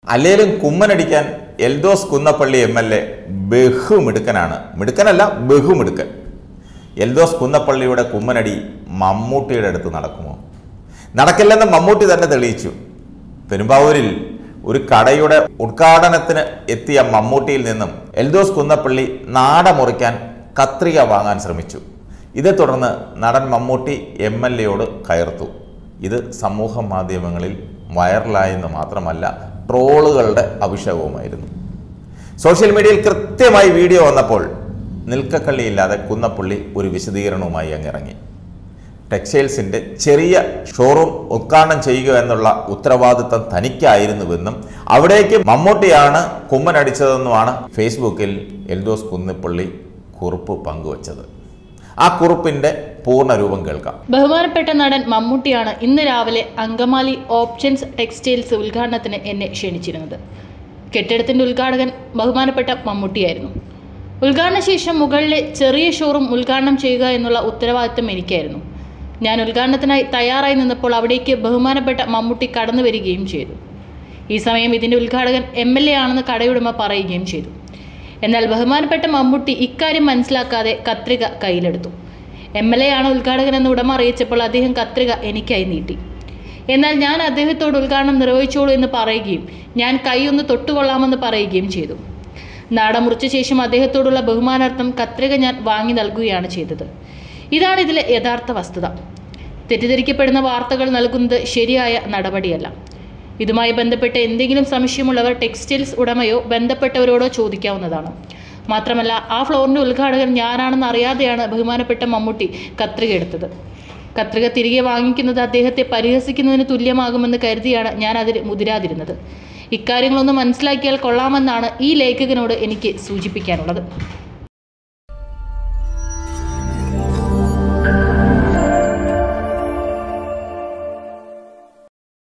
അല്ലേലും കുമ്മനടിക്കാൻ Eldhose Kunnappilly M L A ബഹുമിടുക്കനാണ് മിടുക്കനല്ല ബഹുമിടുക്കൻ എൽദോസ് കുന്നപ്പള്ളിയുടെ കുമ്മനടി മമ്മൂട്ടിയുടെ അടുത്ത് നടക്കുമോ നടക്കില്ലെന്ന് മമ്മൂട്ടി തന്നെ തെളിയിച്ചു പെരുമ്പാവൂരിൽ ഒരു കടയുടെ ഉദ്ഘാടനത്തിന് എത്തിയ മമ്മൂട്ടിയിൽ നിന്നും എൽദോസ് കുന്നപ്പള്ളി നാട മുറിക്കാൻ കത്രിക വാങ്ങാൻ ശ്രമിച്ചു ഇതേ തുടർന്ന് നടൻ മമ്മൂട്ടി എം എൽ എയോട് കയർത്തു ഇത് സമൂഹ മാധ്യമങ്ങളിൽ വൈറലായെന്ന് മാത്രമല്ല ട്രോളുകളുടെ അഭിഷേകവുമായിരുന്നു സോഷ്യൽ മീഡിയയിൽ കൃത്യമായി വീഡിയോ വന്നപ്പോൾ നിൽക്കക്കള്ളിയില്ലാതെ കുന്നപ്പള്ളി ഒരു വിശദീകരണവുമായി അങ്ങിറങ്ങി ടെക്സ്റ്റൈൽസിന്റെ ചെറിയ ഷോറൂം ഉദ്ഘാടനം ചെയ്യുക എന്നുള്ള ഉത്തരവാദിത്തം തനിക്കായിരുന്നുവെന്നും അവിടേക്ക് മമ്മൂട്ടിയാണ് കുമ്മനടിച്ചതെന്നുമാണ് ഫേസ്ബുക്കിൽ എൽദോസ് കുന്നപ്പള്ളി കുറിപ്പ് പങ്കുവച്ചത് ആ കുറിപ്പിന്റെ പൂർണ്ണരൂപം കേൾക്കാം ബഹുമാനപ്പെട്ട നടൻ മമ്മൂട്ടിയാണ് ഇന്ന് രാവിലെ അങ്കമാലി ഓപ്ഷൻസ് ടെക്സ്റ്റൈൽസ് ഉദ്ഘാടനത്തിന് എന്നെ ക്ഷണിച്ചിരുന്നത് കെട്ടിടത്തിന്റെ ഉദ്ഘാടകൻ ബഹുമാനപ്പെട്ട മമ്മൂട്ടിയായിരുന്നു ഉദ്ഘാടന ശേഷം മുകളിലെ ചെറിയ ഷോറൂം ഉദ്ഘാടനം ചെയ്യുക എന്നുള്ള ഉത്തരവാദിത്തം എനിക്കായിരുന്നു ഞാൻ ഉദ്ഘാടനത്തിനായി തയ്യാറായി നിന്നപ്പോൾ അവിടേക്ക് ബഹുമാനപ്പെട്ട മമ്മൂട്ടി കടന്നു വരികയും ചെയ്തു ഈ സമയം ഇതിന്റെ ഉദ്ഘാടകൻ എം എൽ എ ആണെന്ന് കടയുടമ പറയുകയും ചെയ്തു എന്നാൽ ബഹുമാനപ്പെട്ട മമ്മൂട്ടി ഇക്കാര്യം മനസ്സിലാക്കാതെ കത്രിക കയ്യിലെടുത്തു എം എൽ എ ആണ് ഉദ്ഘാടകൻ എന്ന് ഉടമ അറിയിച്ചപ്പോൾ അദ്ദേഹം കത്രിക എനിക്കായി നീട്ടി എന്നാൽ ഞാൻ അദ്ദേഹത്തോട് ഉദ്ഘാടനം നിർവഹിച്ചോളൂ എന്ന് പറയുകയും ഞാൻ കൈ ഒന്ന് തൊട്ടുകൊള്ളാമെന്ന് പറയുകയും ചെയ്തു നാട മുറിച്ച ശേഷം അദ്ദേഹത്തോടുള്ള ബഹുമാനാർത്ഥം കത്രിക ഞാൻ വാങ്ങി നൽകുകയാണ് ചെയ്തത് ഇതാണ് ഇതിലെ യഥാർത്ഥ വസ്തുത തെറ്റിദ്ധരിക്കപ്പെടുന്ന വാർത്തകൾ നൽകുന്നത് ശരിയായ നടപടിയല്ല ഇതുമായി ബന്ധപ്പെട്ട് എന്തെങ്കിലും സംശയമുള്ളവർ ടെക്സ്റ്റൈൽസ് ഉടമയോ ബന്ധപ്പെട്ടവരോടോ ചോദിക്കാവുന്നതാണ് മാത്രമല്ല ആ ഫ്ലോറിന്റെ ഉദ്ഘാടകൻ ഞാനാണെന്ന് അറിയാതെയാണ് ബഹുമാനപ്പെട്ട മമ്മൂട്ടി കത്രിക എടുത്തത് കത്രിക തിരികെ വാങ്ങിക്കുന്നത് അദ്ദേഹത്തെ പരിഹസിക്കുന്നതിന് തുല്യമാകുമെന്ന് കരുതിയാണ് ഞാൻ അതിൽ മുതിരാതിരുന്നത് ഇക്കാര്യങ്ങളൊന്ന് മനസ്സിലാക്കിയാൽ കൊള്ളാമെന്നാണ് ഈ ലേഖകനോട് എനിക്ക് സൂചിപ്പിക്കാനുള്ളത്